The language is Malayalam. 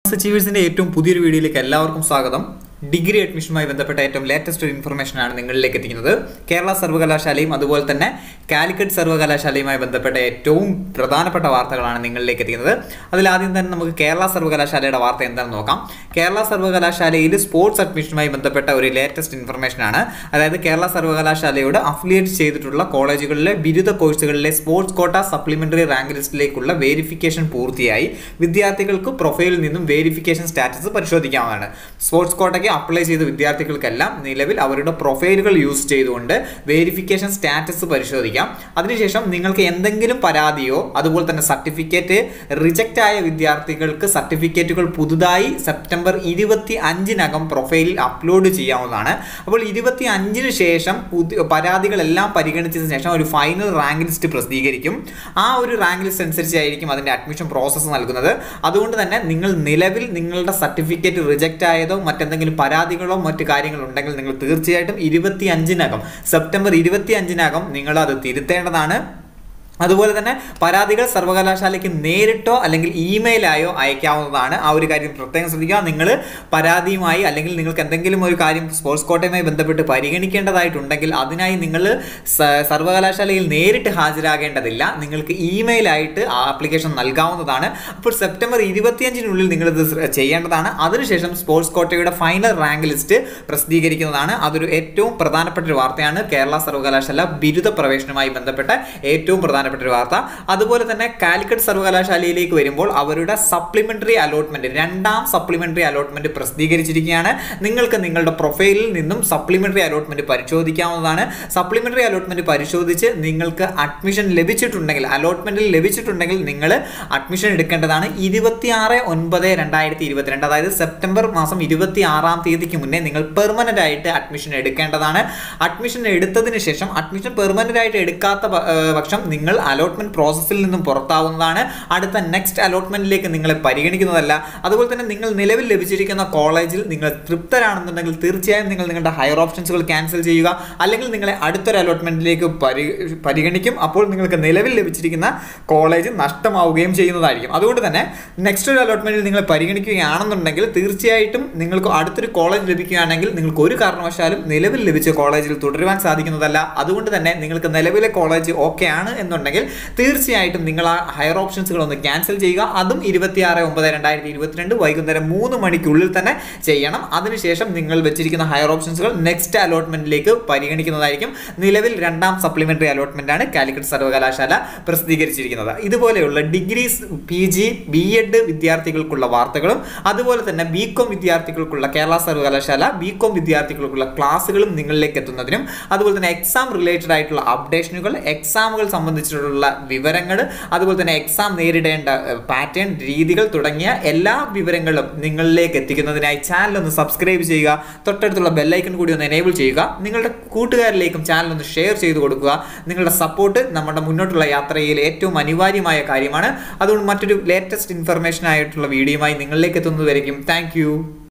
അച്ചീവേഴ്സിന്റെ ഏറ്റവും പുതിയൊരു വീഡിയോയിലേക്ക് എല്ലാവർക്കും സ്വാഗതം ഡിഗ്രി അഡ്മിഷനുമായി ബന്ധപ്പെട്ട ഏറ്റവും ലേറ്റസ്റ്റ് ഒരു ഇൻഫർമേഷനാണ് നിങ്ങളിലേക്ക് എത്തിക്കുന്നത് കേരള സർവകലാശാലയും അതുപോലെ തന്നെ കാലിക്കറ്റ് സർവകലാശാലയുമായി ബന്ധപ്പെട്ട ഏറ്റവും പ്രധാനപ്പെട്ട വാർത്തകളാണ് നിങ്ങളിലേക്ക് എത്തിക്കുന്നത് അതിൽ ആദ്യം തന്നെ നമുക്ക് കേരള സർവകലാശാലയുടെ വാർത്ത എന്താണെന്ന് നോക്കാം കേരള സർവകലാശാലയിൽ സ്പോർട്സ് അഡ്മിഷനുമായി ബന്ധപ്പെട്ട ഒരു ലേറ്റസ്റ്റ് ഇൻഫർമേഷനാണ് അതായത് കേരള സർവകലാശാലയോട് അഫിലിയേറ്റ് ചെയ്തിട്ടുള്ള കോളേജുകളിലെ ബിരുദ കോഴ്സുകളിലെ സ്പോർട്സ് കോട്ട സപ്ലിമെന്ററി റാങ്ക് ലിസ്റ്റിലേക്കുള്ള വേരിഫിക്കേഷൻ പൂർത്തിയായി വിദ്യാർത്ഥികൾക്ക് പ്രൊഫൈലിൽ നിന്നും വേരിഫിക്കേഷൻ സ്റ്റാറ്റസ് പരിശോധിക്കാവുന്നതാണ് സ്പോർട്സ് കോട്ടയ്ക്ക് അപ്ലൈ ചെയ്ത വിദ്യാർത്ഥികൾക്കെല്ലാം നിലവിൽ അവരുടെ പ്രൊഫൈലുകൾ യൂസ് ചെയ്തുകൊണ്ട് വേരിഫിക്കേഷൻ സ്റ്റാറ്റസ് പരിശോധിക്കാം അതിനുശേഷം നിങ്ങൾക്ക് എന്തെങ്കിലും പരാതിയോ അതുപോലെ തന്നെ സർട്ടിഫിക്കറ്റ് റിജക്റ്റ് ആയ വിദ്യാർത്ഥികൾക്ക് സർട്ടിഫിക്കറ്റുകൾ പുതുതായി സെപ്റ്റംബർ ഇരുപത്തി അഞ്ചിനകം പ്രൊഫൈലിൽ അപ്ലോഡ് ചെയ്യാവുന്നതാണ് അപ്പോൾ ഇരുപത്തി അഞ്ചിന് ശേഷം പുതിയ പരാതികളെല്ലാം പരിഗണിച്ചതിന് ശേഷം ഒരു ഫൈനൽ റാങ്ക് ലിസ്റ്റ് പ്രസിദ്ധീകരിക്കും ആ ഒരു റാങ്ക് ലിസ്റ്റ് അനുസരിച്ചായിരിക്കും അതിൻ്റെ അഡ്മിഷൻ പ്രോസസ്സ് നൽകുന്നത് അതുകൊണ്ട് തന്നെ നിങ്ങൾ നിലവിൽ നിങ്ങളുടെ സർട്ടിഫിക്കറ്റ് റിജക്റ്റ് ആയതോ മറ്റെന്തെങ്കിലും പരാതികളോ മറ്റു കാര്യങ്ങളോ ഉണ്ടെങ്കിൽ നിങ്ങൾ തീർച്ചയായിട്ടും ഇരുപത്തി അഞ്ചിനകം സെപ്റ്റംബർ ഇരുപത്തി അഞ്ചിനകം നിങ്ങൾ അത് തിരുത്തേണ്ടതാണ് അതുപോലെ തന്നെ പരാതികൾ സർവകലാശാലയ്ക്ക് നേരിട്ടോ അല്ലെങ്കിൽ ഇമെയിലായോ അയക്കാവുന്നതാണ് ആ ഒരു കാര്യം പ്രത്യേകം ശ്രദ്ധിക്കുക നിങ്ങൾ പരാതിയുമായി അല്ലെങ്കിൽ നിങ്ങൾക്ക് എന്തെങ്കിലും ഒരു കാര്യം സ്പോർട്സ് കോട്ടയുമായി ബന്ധപ്പെട്ട് പരിഗണിക്കേണ്ടതായിട്ടുണ്ടെങ്കിൽ അതിനായി നിങ്ങൾ സർവകലാശാലയിൽ നേരിട്ട് ഹാജരാകേണ്ടതില്ല നിങ്ങൾക്ക് ഇമെയിലായിട്ട് ആ ആപ്ലിക്കേഷൻ നൽകാവുന്നതാണ് അപ്പോൾ സെപ്റ്റംബർ ഇരുപത്തിയഞ്ചിനുള്ളിൽ നിങ്ങളിത് ചെയ്യേണ്ടതാണ് അതിനുശേഷം സ്പോർട്സ് കോട്ടയുടെ ഫൈനൽ റാങ്ക് ലിസ്റ്റ് പ്രസിദ്ധീകരിക്കുന്നതാണ് അതൊരു ഏറ്റവും പ്രധാനപ്പെട്ട ഒരു വാർത്തയാണ് കേരള സർവകലാശാല ബിരുദ പ്രവേശനവുമായി ബന്ധപ്പെട്ട ഏറ്റവും പ്രധാനപ്പെട്ട ഒരു വാർത്ത അതുപോലെ തന്നെ കാലിക്കറ്റ് സർവകലാശാലയിലേക്ക് വരുമ്പോൾ അവരുടെ സപ്ലിമെന്ററി അലോട്ട്മെന്റ് രണ്ടാം സപ്ലിമെന്ററി അലോട്ട്മെന്റ് പ്രസിദ്ധീകരിച്ചിരിക്കുകയാണ് നിങ്ങൾക്ക് നിങ്ങളുടെ പ്രൊഫൈലിൽ നിന്നും സപ്ലിമെന്ററി അലോട്ട്മെന്റ് പരിശോധിക്കാവുന്നതാണ് സപ്ലിമെന്ററി അലോട്ട്മെന്റ് പരിശോധിച്ച് നിങ്ങൾക്ക് അഡ്മിഷൻ ലഭിച്ചിട്ടുണ്ടെങ്കിൽ അലോട്ട്മെന്റിൽ ലഭിച്ചിട്ടുണ്ടെങ്കിൽ നിങ്ങൾ അഡ്മിഷൻ എടുക്കേണ്ടതാണ് ഇരുപത്തിയാറ് ഒൻപത് രണ്ടായിരത്തി ഇരുപത്തിരണ്ട് അതായത് സെപ്റ്റംബർ മാസം ഇരുപത്തി ആറാം തീയതിക്ക് മുന്നേ നിങ്ങൾ പെർമനന്റ് ആയിട്ട് അഡ്മിഷൻ എടുക്കേണ്ടതാണ് അഡ്മിഷൻ എടുത്തതിന് ശേഷം അഡ്മിഷൻ പെർമനന്റ് ആയിട്ട് എടുക്കാത്ത പ- ഏർ പക്ഷം നിങ്ങൾ അലോട്ട്മെന്റ് പ്രോസസ്സിൽ നിന്നും പുറത്താവുന്നതാണ് അടുത്ത നെക്സ്റ്റ് അലോട്ട്മെന്റിലേക്ക് നിങ്ങളെ പരിഗണിക്കുന്നതല്ല അതുപോലെ തന്നെ നിങ്ങൾ നിലവിൽ ലഭിച്ചിരിക്കുന്ന കോളേജിൽ നിങ്ങൾ തൃപ്തരാണെന്നുണ്ടെങ്കിൽ തീർച്ചയായും നിങ്ങൾ നിങ്ങളുടെ ഹയർ ഓപ്ഷൻസുകൾ ക്യാൻസൽ ചെയ്യുക അല്ലെങ്കിൽ നിങ്ങളെ അടുത്തൊരു അലോട്ട്മെന്റിലേക്ക് പരി പരിഗണിക്കും അപ്പോൾ നിങ്ങൾക്ക് നിലവിൽ ലഭിച്ചിരിക്കുന്ന കോളേജ് നഷ്ടമാവുകയും ചെയ്യുന്നതായിരിക്കും അതുകൊണ്ട് തന്നെ നെക്സ്റ്റ് ഒരു അലോട്ട്മെന്റിൽ നിങ്ങൾ പരിഗണിക്കുകയാണെന്നുണ്ടെങ്കിൽ തീർച്ചയായിട്ടും നിങ്ങൾക്ക് അടുത്തൊരു കോളേജ് ലഭിക്കുകയാണെങ്കിൽ നിങ്ങൾക്ക് ഒരു കാരണവശാലും നിലവിൽ ലഭിച്ച കോളേജിൽ തുടരുവാൻ സാധിക്കുന്നതല്ല അതുകൊണ്ട് തന്നെ നിങ്ങൾക്ക് നിലവിലെ കോളേജ് ഓക്കെ ആണ് എന്നുണ്ടെങ്കിൽ തീർച്ചയായിട്ടും നിങ്ങൾ ആ ഹയർ ഓപ്ഷൻസുകൾ ഒന്ന് ക്യാൻസൽ ചെയ്യുക അതും ഇരുപത്തിയാറ് ഒമ്പത് രണ്ടായിരത്തി ഇരുപത്തിരണ്ട് വൈകുന്നേരം മൂന്ന് മണിക്കുള്ളിൽ തന്നെ ചെയ്യണം അതിനുശേഷം നിങ്ങൾ വെച്ചിരിക്കുന്ന ഹയർ ഓപ്ഷൻസുകൾ നെക്സ്റ്റ് അലോട്ട്മെന്റിലേക്ക് പരിഗണിക്കുന്നതായിരിക്കും നിലവിൽ രണ്ടാം സപ്ലിമെന്ററി അലോട്ട്മെന്റ് ആണ് കാലിക്കറ്റ് സർവകലാശാല പ്രസിദ്ധീകരിച്ചിരിക്കുന്നത് ഇതുപോലെയുള്ള degree P G B Ed വിദ്യാർത്ഥികൾക്കുള്ള വാർത്തകളും അതുപോലെ തന്നെ ബി കോം വിദ്യാർത്ഥികൾക്കുള്ള കേരള സർവകലാശാല ബി കോം വിദ്യാർത്ഥികൾക്കുള്ള ക്ലാസ്സുകളും നിങ്ങളിലേക്ക് എത്തുന്നതിനും അതുപോലെ തന്നെ എക്സാം റിലേറ്റഡ് ആയിട്ടുള്ള അപ്ഡേഷനുകൾ എക്സാമുകൾ സംബന്ധിച്ചിട്ടുള്ള വിവരങ്ങൾ അതുപോലെ തന്നെ എക്സാം നേരിടേണ്ട പാറ്റേൺ രീതികൾ തുടങ്ങിയ എല്ലാ വിവരങ്ങളും നിങ്ങളിലേക്ക് എത്തിക്കുന്നതിനായി ചാനൽ ഒന്ന് സബ്സ്ക്രൈബ് ചെയ്യുക തൊട്ടടുത്തുള്ള ബെല്ലൈക്കൺ കൂടി ഒന്ന് എനേബിൾ ചെയ്യുക നിങ്ങളുടെ കൂട്ടുകാരിലേക്കും ചാനൽ ഒന്ന് ഷെയർ ചെയ്ത് കൊടുക്കുക നിങ്ങളുടെ സപ്പോർട്ട് നമ്മുടെ മുന്നോട്ടുള്ള യാത്രയിൽ ഏറ്റവും അനിവാര്യമായ കാര്യമാണ് അതുകൊണ്ട് മറ്റൊരു ലേറ്റസ്റ്റ് ഇൻഫർമേഷൻ ആയിട്ടുള്ള വീഡിയോയുമായി നിങ്ങളിലേക്ക് എത്തുന്നതുവരെയും താങ്ക്